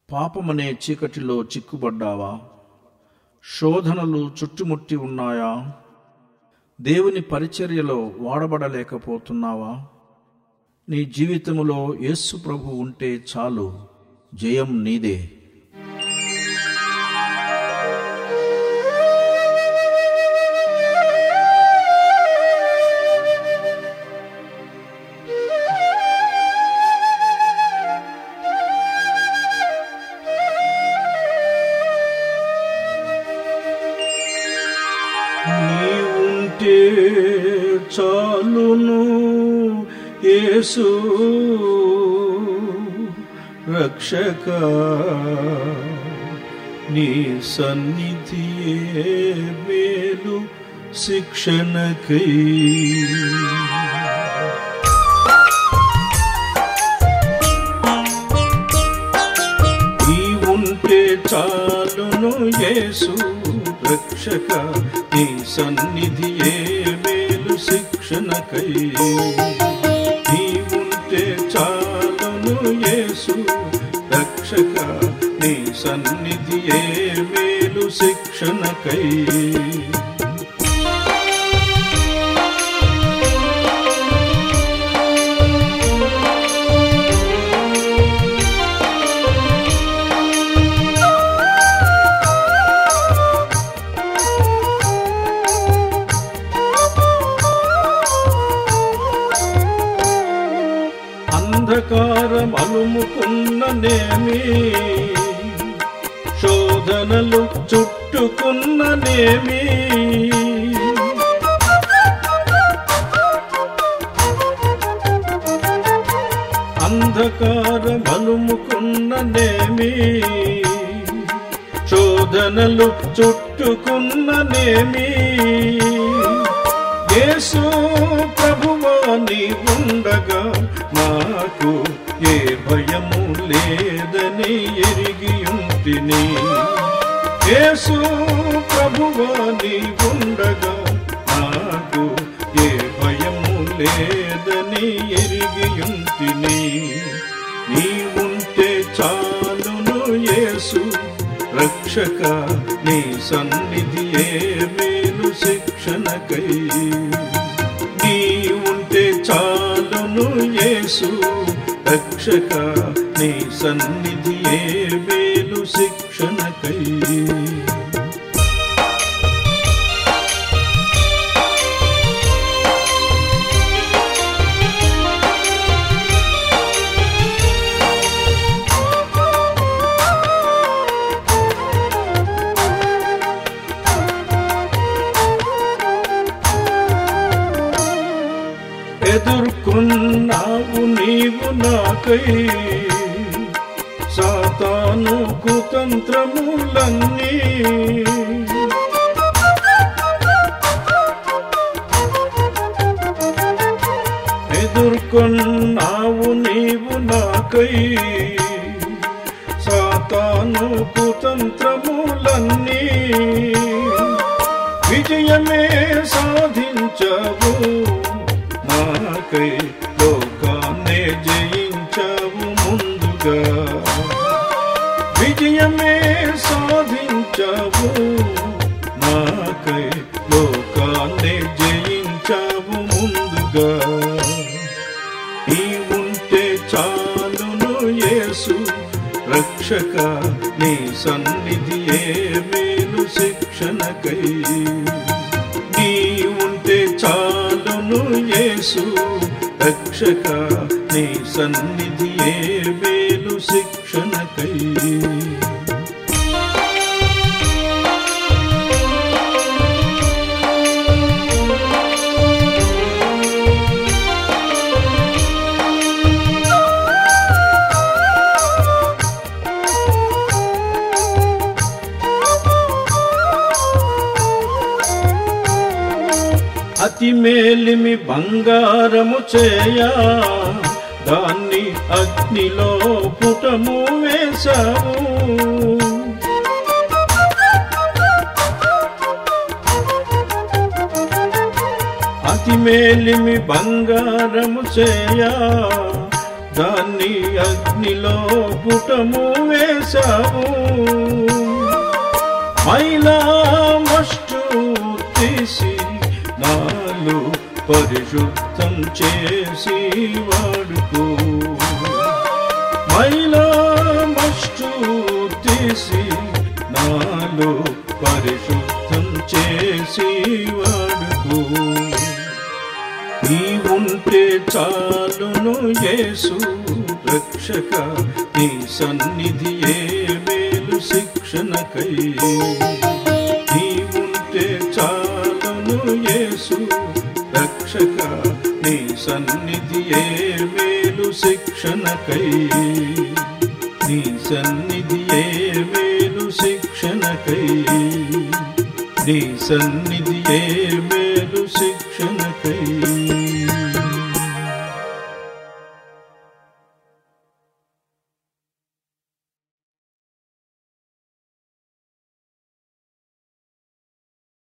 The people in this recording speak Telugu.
పాపమనే చీకటిలో చిక్కుబడ్డావా శోధనలు చుట్టుముట్టి ఉన్నాయా దేవుని పరిచర్యలో వాడబడలేకపోతున్నావా నీ జీవితములో యేసు ప్రభు ఉంటే చాలు జయం నీదే నీవుంటే చాలును యేసు రక్షక నీ సన్నిధియే మేలు శిక్షణకై నీవుంటే చాలును యేసు రక్షక నీ సన్నిధియే మేలు శిక్షణకై నీవుంటే చాలును యేసు రక్షక నీ సన్నిధియే మేలు శిక్షణకై అంధకారం అలుముకున్న నేమి శోధనలు చుట్టుకున్న నేమి అంధకారం అలుముకున్న నేమి శోధనలు చుట్టుకున్న నేమి యేసు ప్రభువా నీ ఉండగా నాకు ఏ భయము లేదని ఎరిగి ఉంటిని యేసు ప్రభువా నీ ఉండగా నాకు ఏ భయము లేదని ఎరిగి ఉంటిని నీ ఉంటే చాలును యేసు రక్షక నీ సన్నిధియే మేలు శిక్షణకై నీ ఉంటే చాలును యేసు రక్షక నీ సన్నిధియే మేలు శిక్షణకై ఎదుర్కొన్నావు నీవు నాకై సాతాను కుతంత్రములన్నీ ఎదుర్కొన్నావు నీవు నాకై సాతాను కుతంత్రములన్నీ విజయమే సాధించవు నాకై లోకాన్నే జయించవు ముందుగా విజయమే సాధించవు నాకై లోకాన్నే జయించవు ముందుగా నీ ఉంటే చాలును యేసు రక్షక నీ సన్నిధియే మేలు శిక్షణకై నీ ఉంటే చాలును యేసు రక్షక నీ సన్నిధియే మేలు శిక్షణకై అతి మేలిమి బంగారము చేయా దాన్ని అగ్నిలో పుటము వేశావు అతి మేలిమి బంగారము చేయా దాన్ని అగ్నిలో పుటము వేశావు మైలా మస్టు తీసి నాలో పరిశుద్ధం చేసి వాడుకో మైలా మస్టు తీసి నాలో పరిశుద్ధం చేసి వాడుకో నీవుంటే చాలును యేసు రక్షక నీ సన్నిధి ఏ మేలు శిక్షణకై నీవుంటే చాలును యేసు రక్షక నీ సన్నిధి ఏ మేలు శిక్షణకై నీ సన్నిధి ఏ మేలు శిక్షణకై నీ సన్నిధి ఏ మేలు శిక్షణకై